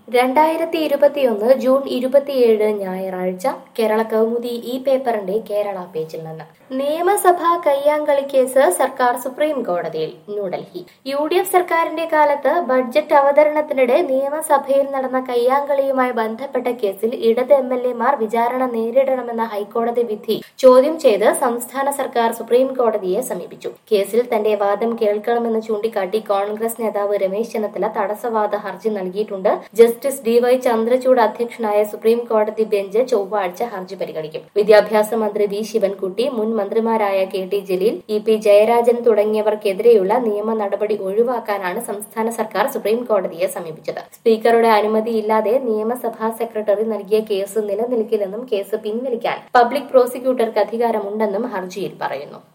രണ്ടായിരത്തി ഇരുപത്തിയൊന്ന് ജൂൺ ഇരുപത്തിയേഴ് ഞായറാഴ്ച കേരള കൗമുദി ഈ പേപ്പറിന്റെ കേരള പേജിൽ നിന്ന് നിയമസഭാ കയ്യാങ്കളി കേസ് സർക്കാർ സുപ്രീം കോടതിയിൽ ന്യൂഡൽഹി യു ഡി എഫ് സർക്കാരിന്റെ കാലത്ത് ബഡ്ജറ്റ് അവതരണത്തിനിടെ നിയമസഭയിൽ നടന്ന കയ്യാങ്കളിയുമായി ബന്ധപ്പെട്ട കേസിൽ ഇടത് എം എൽ എമാർ വിചാരണ നേരിടണമെന്ന ഹൈക്കോടതി വിധി ചോദ്യം ചെയ്ത് സംസ്ഥാന സർക്കാർ സുപ്രീം കോടതിയെ സമീപിച്ചു കേസിൽ തന്റെ വാദം കേൾക്കണമെന്ന് ചൂണ്ടിക്കാട്ടി കോൺഗ്രസ് നേതാവ് രമേശ് ചെന്നിത്തല തടസ്സവാദ ഹർജി നൽകിയിട്ടുണ്ട് ജസ്റ്റിസ് ഡി വൈ ചന്ദ്രചൂഡ് അധ്യക്ഷനായ സുപ്രീം കോടതി ബെഞ്ച് ചൊവ്വാഴ്ച ഹർജി പരിഗണിക്കും വിദ്യാഭ്യാസ മന്ത്രി വി ശിവൻകുട്ടി മുൻ മന്ത്രിമാരായ K T Jaleel E P Jayarajan തുടങ്ങിയവർക്കെതിരെയുള്ള നിയമ നടപടി ഒഴിവാക്കാനാണ് സംസ്ഥാന സർക്കാർ സുപ്രീം കോടതിയെ സമീപിച്ചത് സ്പീക്കറുടെ അനുമതിയില്ലാതെ നിയമസഭാ സെക്രട്ടറി നൽകിയ കേസ് നിലനിൽക്കില്ലെന്നും കേസ് പിൻവലിക്കാൻ പബ്ലിക് പ്രോസിക്യൂട്ടർക്ക് അധികാരമുണ്ടെന്നും ഹർജിയിൽ പറയുന്നു